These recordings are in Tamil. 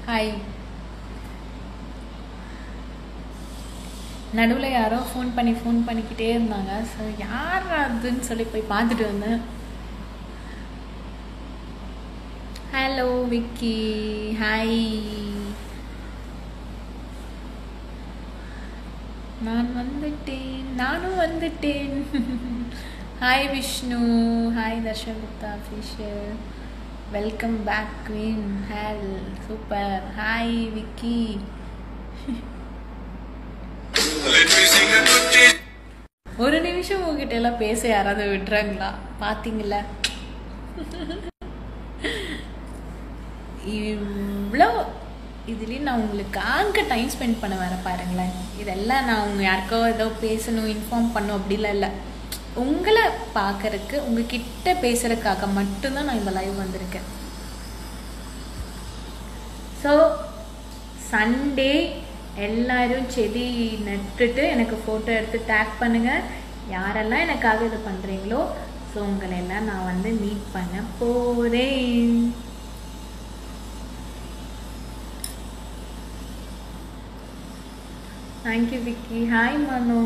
ஹாய் நடுவில் யாரோ ஃபோன் பண்ணி ஃபோன் பண்ணிக்கிட்டே இருந்தாங்க ஸோ யார் அதுன்னு சொல்லி போய் பார்த்துட்டு வந்தேன் ஹலோ விக்கி ஹாய் நான் வந்துட்டேன் நானும் வந்துட்டேன் hi Vishnu hi Dharsha Gupta Fisher welcome back queen hail super hi Vicky ஒரு நிமிஷம் உங்ககிட்ட எல்லாம் பேச யாராவது விட்டுறாங்களா பாத்தீங்களா இவ்வளோ இதுலேயும் நான் உங்களுக்காக டைம் ஸ்பெண்ட் பண்ண வரேன் பாருங்களேன் இதெல்லாம் நான் உங்க யாருக்கோ ஏதோ பேசணும் இன்ஃபார்ம் பண்ணும் அப்படிலாம் இல்லை உங்களை பார்க்கறதுக்கு உங்ககிட்ட பேசுறதுக்காக மட்டும்தான் நான் இந்த லைவ் வந்திருக்கேன் ஸோ சண்டே எல்லாரும் செடி நட்டுட்டு எனக்கு ஃபோட்டோ எடுத்து டேக் பண்ணுங்க யாரெல்லாம் எனக்காக இது பண்ணுறீங்களோ ஸோ உங்களை எல்லாம் நான் வந்து மீட் பண்ண போகிறேன் thank you Vicky hi Mano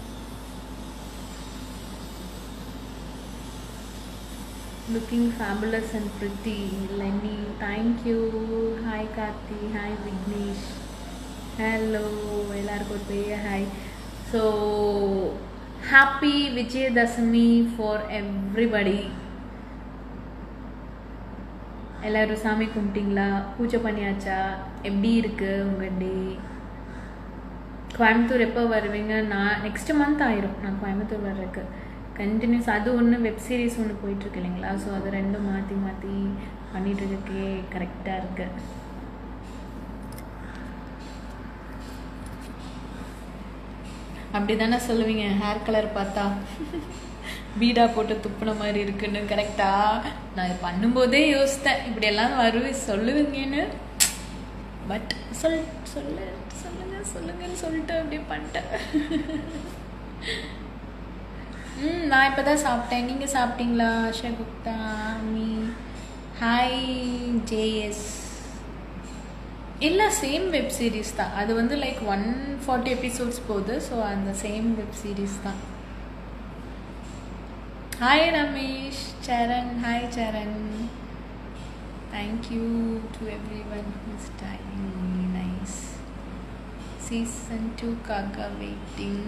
looking fabulous and Preethi லெனி thank you hi Karthi hi Vignesh hello எல்லாருக்கும் ஒரு பெரிய hi so happy Vijayadashami for everybody எல்லாரும் சாமி கும்பிட்டீங்களா பூஜை பண்ணியாச்சா எப்படி இருக்கு உங்கள் டே கோயம்புத்தூர் எப்போ வருவீங்க நான் நெக்ஸ்ட் மந்த் ஆயிரும் நான் கோயம்புத்தூர் வர்றதுக்கு கண்டினியூஸ் அது ஒன்று வெப் சீரிஸ் ஒன்று போயிட்டுருக்கு இல்லைங்களா ஸோ அது ரெண்டும் மாற்றி மாற்றி பண்ணிட்டு இருக்கே கரெக்டாக இருக்கு அப்படி தானே சொல்லுவீங்க ஹேர் கலர் பார்த்தா பீடா போட்டு துப்புன மாதிரி இருக்குன்னு கரெக்டா நான் இது பண்ணும்போதே யோசித்தேன் இப்படியெல்லாம் வருவே சொல்லுவீங்கன்னு பட் சொல் சொல்லு சொல்லுங்க சொல்லுங்கன்னு சொல்லிட்டு அப்படியே பண்ணிட்டேன் ம் நான் இப்போ தான் சாப்பிட்டேன் நீங்கள் சாப்பிட்டீங்களா Asha Gupta me hi J S இல்லை சேம் வெப் சீரிஸ் தான் அது வந்து லைக் ஒன் ஃபார்ட்டி எபிசோட்ஸ் போகுது ஸோ அந்த சேம் வெப் சீரிஸ் தான் hi Ramesh Charan hi Charan thank you to everyone who's time nice season டூக்காக வெயிட்டிங்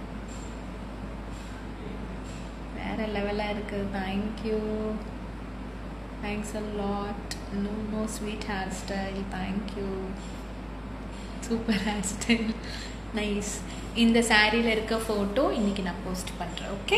வேற லெவலாக இருக்குது thank you thanks a lot no no sweet hair style thank you super hair style nice இந்த சாரியில் இருக்க ஃபோட்டோ இன்றைக்கி நான் போஸ்ட் பண்ணுறேன் ஓகே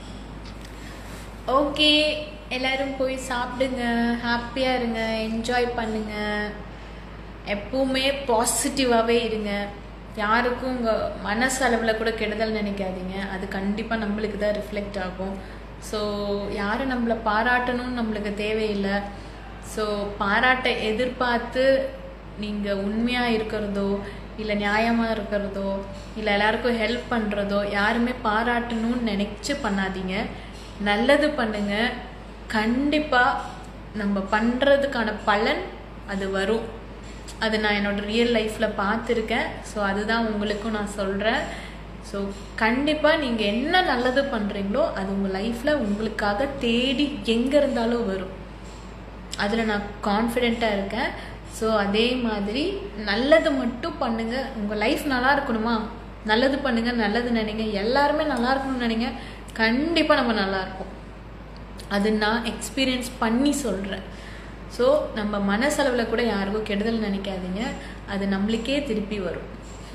ஓகே எல்லாரும் போய் சாப்பிடுங்க ஹாப்பியாக இருங்க என்ஜாய் பண்ணுங்க எப்பவுமே பாசிட்டிவாகவே இருங்க யாருக்கும் உங்கள் மனசளவில் கூட கெடுதல் நினைக்காதீங்க அது கண்டிப்பாக நம்மளுக்கு தான் ரிஃப்ளெக்ட் ஆகும் ஸோ யாரும் நம்மளை பாராட்டணும்னு நம்மளுக்கு தேவையில்லை ஸோ பாராட்ட எதிர்பார்த்து நீங்கள் உண்மையாக இருக்கிறதோ இல்லை நியாயமாக இருக்கிறதோ இல்லை எல்லாருக்கும் ஹெல்ப் பண்ணுறதோ யாருமே பாராட்டணும்னு நினச்சி பண்ணாதீங்க நல்லது பண்ணுங்க கண்டிப்பாக நம்ம பண்ணுறதுக்கான பலன் அது வரும் அது நான் என்னோடய ரியல் லைஃப்பில் பார்த்துருக்கேன் ஸோ அதுதான் உங்களுக்கும் நான் சொல்கிறேன் ஸோ கண்டிப்பாக நீங்கள் என்ன நல்லது பண்ணுறீங்களோ அது உங்கள் லைஃப்பில் உங்களுக்காக தேடி எங்கே இருந்தாலும் வரும் அதில் நான் கான்ஃபிடெண்ட்டாக இருக்கேன் ஸோ அதே மாதிரி நல்லது மட்டும் பண்ணுங்கள் உங்கள் லைஃப் நல்லா இருக்கணுமா நல்லது பண்ணுங்கள் நல்லது நினைங்க எல்லாருமே நல்லா இருக்கணும்னு நினைங்க கண்டிப்பாக நம்ம நல்லா இருப்போம் அது நான் எக்ஸ்பீரியன்ஸ் பண்ணி சொல்கிறேன் ஸோ நம்ம மனசளவில் கூட யாருக்கும் கெடுதல் நினைக்காதீங்க அது நம்மளுக்கே திருப்பி வரும்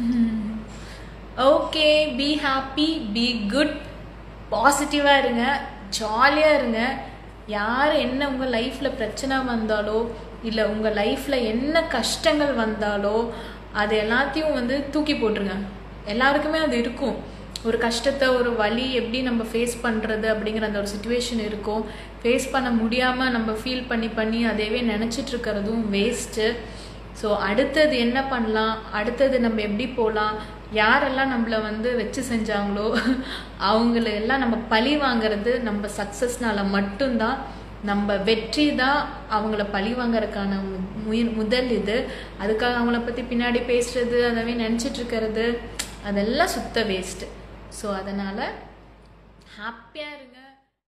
okay be happy be good பாசிட்டிவாக இருங்க ஜாலியாக இருங்க யார் என்ன உங்கள் லைஃப்பில் பிரச்சனை வந்தாலோ இல்லை உங்கள் லைஃப்பில் என்ன கஷ்டங்கள் வந்தாலோ அது எல்லாத்தையும் வந்து தூக்கி போட்டுருங்க எல்லாருக்குமே அது இருக்கும் ஒரு கஷ்டத்தை ஒரு வலி எப்படி நம்ம ஃபேஸ் பண்ணுறது அப்படிங்கிற அந்த ஒரு சுச்சுவேஷன் இருக்கும் ஃபேஸ் பண்ண முடியாமல் நம்ம ஃபீல் பண்ணி பண்ணி அதையவே நினச்சிட்டு இருக்கிறதும் வேஸ்ட்டு ஸோ அடுத்தது என்ன பண்ணலாம் அடுத்தது நம்ம எப்படி போகலாம் யாரெல்லாம் நம்மளை வந்து வச்சு செஞ்சாங்களோ அவங்கள எல்லாம் நம்ம பழி வாங்குறது நம்ம சக்ஸஸ்னால மட்டும்தான் நம்ம வெற்றி தான் அவங்கள பழி வாங்கறதுக்கான முய- முதல் இது அதுக்காக அவங்கள பற்றி பின்னாடி பேசுறது அதவே நினச்சிட்டு இருக்கிறது அதெல்லாம் சுத்த வேஸ்ட்டு ஸோ அதனால் ஹாப்பியாக இருங்க